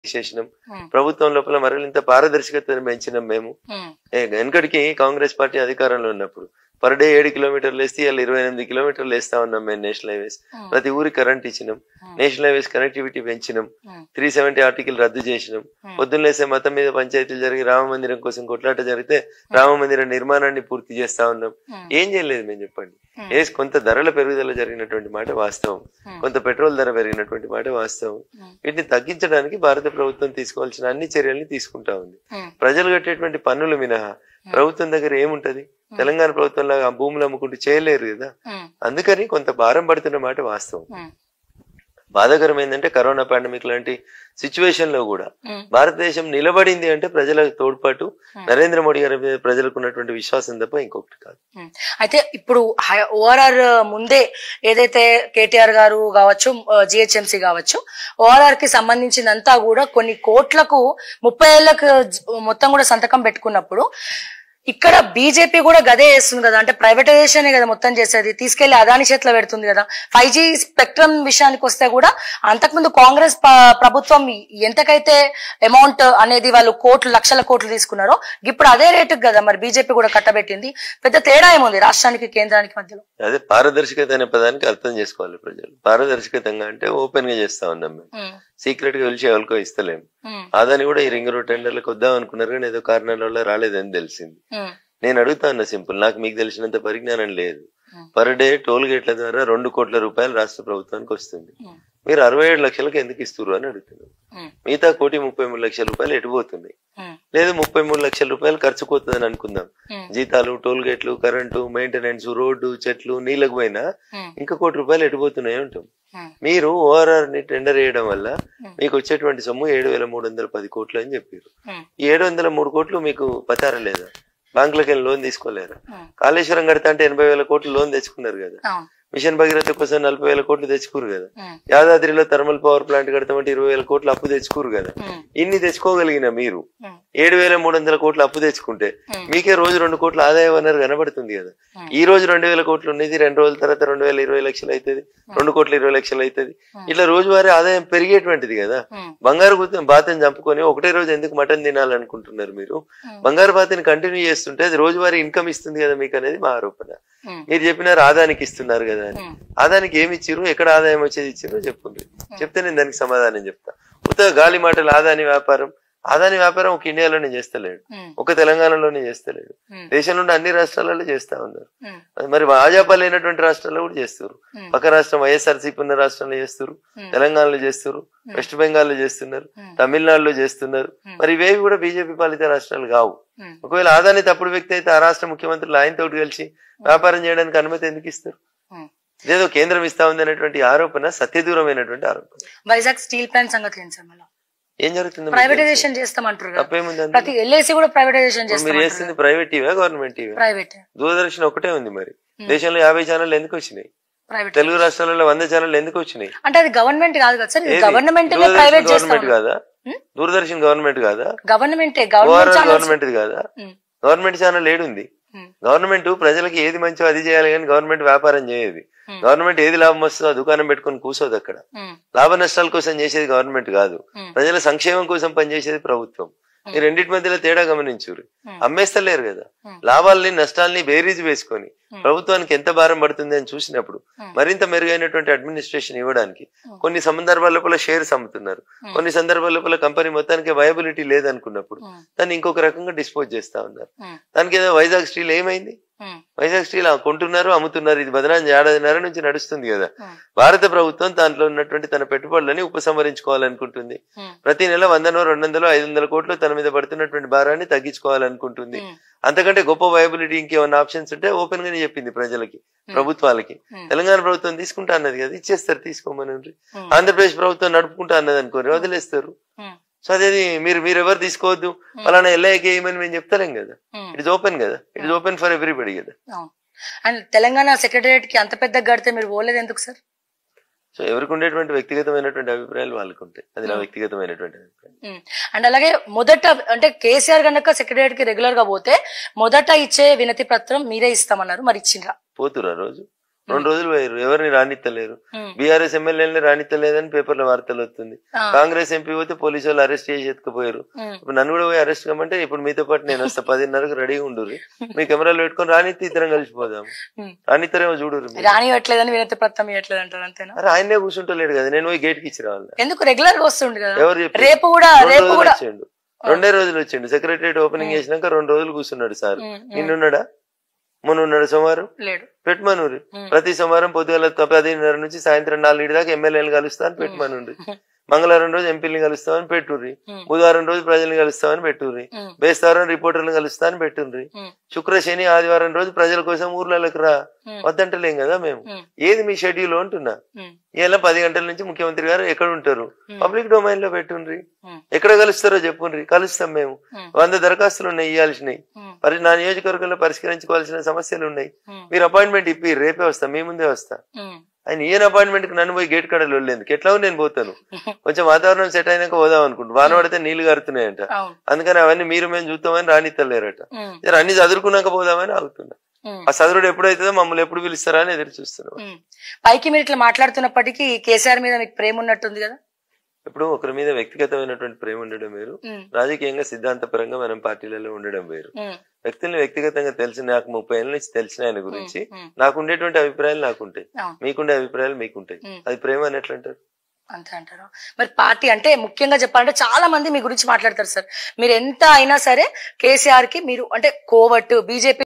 తీసేసినాం ఉమ్, ప్రభుత్వం లోపల మరింత పారదర్శకతను పెంచినాం మేము ఉమ్, ఏ, వెనకటికి కాంగ్రెస్ పార్టీ అధికారంలో ఉన్నప్పుడు పర్ డే ఏడు కిలోమీటర్లు వేస్తే ఇలా ఇరవై ఎనిమిది కిలోమీటర్లు వేస్తా ఉన్నాం మేము నేషనల్ హైవేస్ ఉమ్, ప్రతి ఊరికి కరెంట్ ఇచ్చినాం ఉమ్, నేషనల్ హైవేస్ కనెక్టివిటీ పెంచినాం ఉమ్, త్రీ సెవెంటీ ఆర్టికల్ రద్దు చేసినాం ఉమ్, పొద్దున్న లేసే మతం మీద పంచాయతీలు జరిగి రామ మందిరం కోసం కొట్లాట జరిగితే రామ మందిరం నిర్మాణాన్ని పూర్తి చేస్తా ఉన్నాం ఉమ్, ఏం చేయలేదు మేము చెప్పండి ఉమ్, ఏ కొంత ధరల పెరుగుదల జరిగినటువంటి మాట వాస్తవం ఉమ్, కొంత పెట్రోల్ ధర పెరిగినటువంటి మాట వాస్తవం ఉమ్, వీటిని తగ్గించడానికి భారత ప్రభుత్వం తీసుకోవాల్సిన అన్ని చర్యల్ని తీసుకుంటా ఉంది ఉమ్, ప్రజలు కట్టేటువంటి పన్నులు మినహా ప్రభుత్వం దగ్గర ఏముంటది తెలంగాణ ప్రభుత్వం లాగా ఆ భూములు అమ్ముకుంటూ చేయలేరు కదా ఉమ్, అందుకని కొంత భారం పడుతున్న మాట వాస్తవం ఉమ్, బాధాకరం ఏంటంటే కరోనా పాండమిక్ లాంటి సిచ్యువేషన్ లో కూడా ఉమ్, భారతదేశం నిలబడింది అంటే ప్రజల తోడ్పాటు నరేంద్ర మోడీ గారి మీద ప్రజలకు ఉన్నటువంటి విశ్వాసం తప్ప ఇంకొకటి కాదు ఉమ్. అయితే ఇప్పుడు ఓఆర్ఆర్ ముందే ఏదైతే కేటీఆర్ గారు కావచ్చు జిహెచ్ఎంసీ కావచ్చు ఓఆర్ఆర్ కి సంబంధించిందంతా కూడా కొన్ని కోట్లకు ముప్పై ఏళ్ళకు జ- మొత్తం కూడా సంతకం పెట్టుకున్నప్పుడు ఇక్కడ బీజేపీ కూడా గదే చేస్తుంది కదా అంటే ప్రైవేటైజేషన్ కదా మొత్తం చేసేది తీసుకెళ్లి అదాని చేతిలో పెడుతుంది కదా ఫైవ్ జీ స్పెక్ట్రమ్ విషయానికి వస్తే కూడా అంతకుముందు కాంగ్రెస్ ప- ప్రభుత్వం ఎంతకైతే అమౌంట్ అనేది వాళ్ళు కోట్లు లక్షల కోట్లు తీసుకున్నారో ఇప్పుడు అదే రేటుకి కదా మరి బీజేపీ కూడా కట్టబెట్టింది పెద్ద తేడా ఏముంది రాష్ట్రానికి కేంద్రానికి మధ్యలో అదే పారదర్శకత అనే పదానికి అర్థం చేసుకోవాలి ప్రజలు పారదర్శకతంగా అంటే ఓపెన్ గా చేస్తా ఉన్నాం మేము ఉమ్, సీక్రెట్ గా పిలిచి ఎవరికో ఇస్తలేము ఉమ్, అదని కూడా ఈ రింగ్ రోడ్ టెండర్లకు వద్దాం అనుకున్నారు కానీ ఏదో కారణాల వల్ల రాలేదని తెలిసింది ఉమ్, నేను అడుగుతా ఉన్నా సింపుల్ నాకు మీకు తెలిసినంత పరిజ్ఞానం లేదు Hmm. పర్ డే టోల్ గేట్ల ద్వారా రెండు కోట్ల రూపాయలు రాష్ట్ర ప్రభుత్వానికి వస్తుంది ఉమ్, మీరు అరవై ఏడు లక్షలకు ఎందుకు ఇస్తున్నారు అని అడుగుతున్నారు ఉమ్, మిగతా కోటి ముప్పై మూడు లక్షల రూపాయలు ఎటుపోతున్నాయి ఉమ్, లేదు ముప్పై మూడు లక్షల రూపాయలు ఖర్చు పోతుందని అనుకుందాం ఉమ్, జీతాలు టోల్ గేట్లు కరెంటు మెయింటెనెన్స్ రోడ్డు చెట్లు నీళ్ళకు పోయినా ఉమ్, ఇంకా కోటి రూపాయలు ఎటుపోతున్నాయి ఉంటాం ఉమ్, మీరు ఓఆర్ఆర్ ని టెండర్ వేయడం వల్ల Hmm. మీకు వచ్చేటువంటి సొమ్ము ఏడు వేల మూడు వందల పది కోట్లు అని చెప్పారు ఉమ్, ఈ ఏడు వందల మూడు కోట్లు మీకు పతారా లేదా బ్యాంకులకు వెళ్ళి లోన్ తీసుకోలేరా ఉమ్, కాళేశ్వరం కడతా అంటే ఎనభై వేల కోట్లు లోన్ తెచ్చుకున్నారు కదా అవును మిషన్ భగీరథ కోసం నలభై వేల కోట్లు తెచ్చుకోరు కదా ఉమ్, యాదాద్రిలో థర్మల్ పవర్ ప్లాంట్ కడతామంటే ఇరవై వేల కోట్లు అప్పు తెచ్చుకోరు కదా ఉమ్, ఇన్ని తెచ్చుకోగలిగిన మీరు ఉమ్, ఏడు వేల మూడు వందల కోట్లు అప్పు తెచ్చుకుంటే Hmm. మీకే రోజు రెండు కోట్ల ఆదాయం వనరు కనబడుతుంది కదా Hmm. ఈ రోజు రెండు వేల కోట్లు ఉన్నది రెండు రోజుల తర్వాత రెండు వేల ఇరవై లక్షలు అవుతుంది రెండు కోట్ల ఇరవై లక్షలు అవుతుంది ఇట్లా రోజువారీ ఆదాయం పెరిగేటువంటిది కదా ఉమ్, బంగారు గుత్త- బాతుని చంపుకొని ఒకటే రోజు ఎందుకు మటన్ తినాలనుకుంటున్నారు మీరు Hmm. బంగారు బాతుని కంటిన్యూ చేస్తుంటే అది రోజువారీ ఇన్కమ్ ఇస్తుంది కదా మీకు అనేది మా ఆరోపణ ఉమ్, మీరు చెప్పినారు ఆదానికి ఇస్తున్నారు కదా అని ఉమ్, ఆదానికి ఏమి ఇచ్చిర్రు ఎక్కడ ఆదాయం వచ్చేది ఇచ్చిర్రు చెప్పుండ్రి చెప్తే నేను దానికి సమాధానం చెప్తా ఉత్తగా గాలి మాటలు ఆదాని వ్యాపారం ఆదాని వ్యాపారం ఒక ఇండియాలోనే చేస్తలేడు ఉమ్, ఒక తెలంగాణలోనే చేస్తలేడు ఉమ్, దేశంలో ఉన్న అన్ని రాష్ట్రాలలో చేస్తా ఉన్నారు ఉమ్, అది మరి భాజపా లేనటువంటి రాష్ట్రాల్లో కూడా చేస్తారు ఉమ్, పక్క రాష్ట్రం వైఎస్ఆర్సీపీ ఉన్న రాష్ట్రంలో చేస్తారు ఉమ్, తెలంగాణలో చేస్తారు వెస్ట్ బెంగాల్లో చేస్తున్నారు ఉమ్, తమిళనాడులో చేస్తున్నారు Hmm. మరి ఇవేవి కూడా బీజేపీ పాలిత రాష్ట్రాలు కావు ఉమ్, ఒకవేళ ఆదాని తప్పుడు వ్యక్తి అయితే ఆ రాష్ట్ర ముఖ్యమంత్రులు ఆయనతో కలిసి వ్యాపారం చేయడానికి అనుమతి ఎందుకు ఇస్తారు ఉమ్. ఇదేదో కేంద్రం ఇస్తా ఉంది అనేటువంటి ఆరోపణ సత్యదూరమైనటువంటి ఆరోపణ వైజాగ్ స్టీల్ ప్లాంట్ సంగతి ఏంటి సార్ మళ్ళీ ఏం జరుగుతుంది మీకు ప్రైవేటైజేషన్ చేస్తామంటారు తెలుసా? కదా తప్పేముంది అందులో? ప్రతి ఎల్ఐసి కూడా ప్రైవేటైజేషన్ ఇప్పుడు మీరు చేస్తామంటారు చేస్తుంది ప్రైవేట్ టీవా గవర్నమెంట్ టీవా ప్రైవేట్ దూరదర్శన్ ఒకటే ఉంది మరి దేశంలో యాభై ఛానళ్ళు ఎందుకు వచ్చినాయి ప్రైవేట్ తెలుగు రాష్ట్రాలలో వంద ఛానళ్ళు ఎందుకు వచ్చినాయి అంటే అది గవర్నమెంట్ కాదు కదా సార్ ఏది? గవర్నమెంట్ దూరదర్శన్ ప్రైవేట్ గవర్నమెంట్ చేస్తాం కాదా దూరదర్శన్ గవర్నమెంట్ కాదా గవర్నమెంటే ఓఆర్ఆర్ గవర్నమెంట్ గవర్నమెంట్ కాదా గవర్నమెంట్ ఛానల్ ఏడుంది గవర్నమెంట్ ప్రజలకు ఏది మంచో అది చేయాలి కానీ గవర్నమెంట్ వ్యాపారం చేయదు Hmm. గవర్నమెంట్ ఏది లాభం వస్తుందో ఆ దుకాణం పెట్టుకొని కూర్చోదు అక్కడ లాభ నష్టాల కోసం చేసేది గవర్నమెంట్ కాదు ప్రజల సంక్షేమం కోసం పనిచేసేది ప్రభుత్వం ఈ రెండింటి మధ్యలో తేడా గమనించురు అమ్మేస్తలేరు కదా Hmm. లాభాలని నష్టాలని బేరీజ్ వేసుకొని Hmm. ప్రభుత్వానికి ఎంత భారం పడుతుంది అని చూసినప్పుడు Hmm. మరింత మెరుగైనటువంటి అడ్మినిస్ట్రేషన్ ఇవ్వడానికి Hmm. కొన్ని సందర్భాల లోపల షేర్స్ అమ్ముతున్నారు Hmm. కొన్ని సందర్భాల లోపల కంపెనీ మొత్తానికి వయబిలిటీ లేదనుకున్నప్పుడు దాన్ని ఇంకొక రకంగా డిస్పోజ్ చేస్తా ఉన్నారు దానికి ఏదో వైజాగ్ స్టీల్ ఏమైంది వైజాగ్ స్టీల్ ఆ కొంటున్నారు అమ్ముతున్నారు ఇది బదనాన్ని ఏడాదిన్నర నుంచి నడుస్తుంది కదా భారత ప్రభుత్వం దాంట్లో ఉన్నటువంటి తన పెట్టుబడులని ఉపసంహరించుకోవాలనుకుంటుంది ప్రతి నెల వందనో రెండు వందలు ఐదు వందల కోట్లు తన మీద పడుతున్నటువంటి భారాన్ని తగ్గించుకోవాలనుకుంటుంది అంతకంటే గొప్ప వయబిలిటీ ఇంకేమన్నా ఆప్షన్స్ ఉంటే ఓపెన్ గానే చెప్పింది ప్రజలకి ప్రభుత్వాలకి తెలంగాణ ప్రభుత్వం తీసుకుంటా అన్నది కదా ఇచ్చేస్తారు తీసుకోమని ఆంధ్రప్రదేశ్ ప్రభుత్వం నడుపుకుంటా అన్నది అనుకోని వదిలేస్తారు సో అదేది మీరు మీరు ఎవరు తీసుకోవద్దు అలానే ఎల్ఐకి వేయమని మేము చెప్తలేం కదా ఇట్ ఇస్ ఓపెన్ కదా it is open for everybody కదా అండ్ తెలంగాణ సెక్రటరియట్ కి అంత పెద్ద కడితే మీరు పోలేదు ఎందుకు సార్ సో ఎవరికి ఉండేటువంటి వ్యక్తిగతమైనటువంటి అభిప్రాయాలు వాళ్ళకు ఉంటాయి అది నా వ్యక్తిగతమైనటువంటి అభిప్రాయం అండ్ అలాగే మొదట అంటే కేసీఆర్ గనక సెక్రటరియట్ కి రెగ్యులర్ గా పోతే మొదట ఇచ్చే వినతి పత్రం మీరే ఇస్తామన్నారు మరి ఇచ్చిండ్రా పోతురా రోజు రెండు రోజులు పోయారు ఎవరిని రానిత్తలేరు ఉమ్, బీఆర్ఎస్ ఎమ్మెల్యేలని రానిత్తలేదని పేపర్లో వార్తలు వస్తుంది ఆ, కాంగ్రెస్ ఎంపీ పోతే పోలీసు వాళ్ళు అరెస్ట్ చేసి ఎత్తుకుపోయారు ఉమ్, ఇప్పుడు నన్ను కూడా పోయి అరెస్ట్ కమ్మంటే ఇప్పుడు మీతో పాటు నేను వస్తా పదిన్నరకు రెడీగా ఉండుర్రి మీ కెమెరాలు పెట్టుకొని రానిత్తి ఇద్దరం కలిసిపోదాం ఉమ్. రానిత్తరేమో చూడుర్రి మీరు. రానివ్వట్లేదని వినతి పత్రం ఇవ్వట్లేదు అంటారు అంతేనా అరే ఆయనే కూర్చుంటలేడు కదా నేను పోయి గేట్ కి ఇచ్చి రావాలి ఎందుకు రెగ్యులర్ గా వస్తుండు కదా ఎవరు చెప్పారు? రేపు కూడా రెండు రేపు రోజులు కూడా వచ్చిండు రెండే రోజులు వచ్చిండు సెక్రటరియట్ ఓపెనింగ్ చేసినాక రెండు రోజులు కూర్చున్నాడు సార్ ఉమ్, ఉమ్, నిన్నున్నాడా మొన్న ఉన్నాడు సోమవారం లేడు పెట్టమనురి ఉమ్. ప్రతి సోమవారం పొద్దుగల పదిన్నర నుంచి సాయంత్రం నాలుగింటి దాకా ఎమ్మెల్యేలు కలుస్తాను పెట్టమనుండ్రి మంగళవారం రోజు ఎంపీని కలుస్తామని పెట్టుర్రి ఉమ్. బుధవారం రోజు ప్రజల్ని కలుస్తామని పెట్టుర్రి ఉమ్, బేస్తవారం రిపోర్టర్లను కలుస్తామని పెట్టుండ్రి ఉమ్, శుక్ర శని ఆదివారం రోజు ప్రజల కోసం ఊర్లలోకి రా ఉమ్, వద్దంటలేం కదా మేము ఉమ్, ఏది మీ షెడ్యూల్ అంటున్నా ఉమ్, ఇలా పది గంటల నుంచి ముఖ్యమంత్రి గారు ఎక్కడ ఉంటారు పబ్లిక్ డొమైన్ లో పెట్టుండ్రి ఉమ్, ఎక్కడ కలుస్తారో చెప్పుండ్రి కలుస్తాం మేము ఉమ్, వంద దరఖాస్తులు ఉన్నాయి ఇవ్వాల్సినవి ఉమ్, మరి నా నియోజకవర్గంలో పరిష్కరించుకోవాల్సిన సమస్యలు ఉన్నాయి ఉమ్, మీరు అపాయింట్మెంట్ ఇప్పి రేపే వస్తా మీ ముందే వస్తా ఉమ్, ఆయన ఈయన అపాయింట్మెంట్ కి నన్ను పోయి గేట్ కాడ వెళ్ళేందుకు ఎట్లా నేను పోతాను కొంచెం వాతావరణం సెట్ అయినాక పోదాం అనుకుంటు వాన పడితే నీళ్లు గారుతున్నాయంట అవును అందుకని అవన్నీ మీరు మేము చూస్తామని రానిత్తలేరట ఉమ్, జర అన్ని చదువుకున్నాక పోదామని ఆగుతున్నా ఉమ్, ఆ చదువుడు ఎప్పుడైతుందో మమ్మల్ని ఎప్పుడు పిలుస్తారా అని ఎదురు చూస్తున్నాం ఉమ్. పైకి మీరు ఇట్లా మాట్లాడుతున్నప్పటికీ కేసీఆర్ మీద మీకు ప్రేమ ఉన్నట్టుంది కదా ఇప్పుడు ఒకరి మీద వ్యక్తిగతమైనటువంటి ప్రేమ ఉండడం వేరు ఉమ్, రాజకీయంగా సిద్ధాంతపరంగా మనం పార్టీలలో ఉండడం వేరు ఉమ్, వ్యక్తుల్ని వ్యక్తిగతంగా తెలిసి నాకు ముప్పై ఏళ్ళ నుంచి తెలిసిన ఆయన గురించి ఉమ్, నాకు ఉండేటువంటి అభిప్రాయాలు నాకుంటాయి అవును మీకుండే అభిప్రాయాలు మీకుంటాయి ఉమ్. అది ప్రేమ అని ఎట్లా అంటారు అంతే అంటారు మరి పార్టీ అంటే ముఖ్యంగా చెప్పాలంటే చాలా మంది మీ గురించి మాట్లాడతారు సార్ మీరు ఎంత అయినా సరే కేసీఆర్ కి మీరు అంటే కోవట్టు బీజేపీ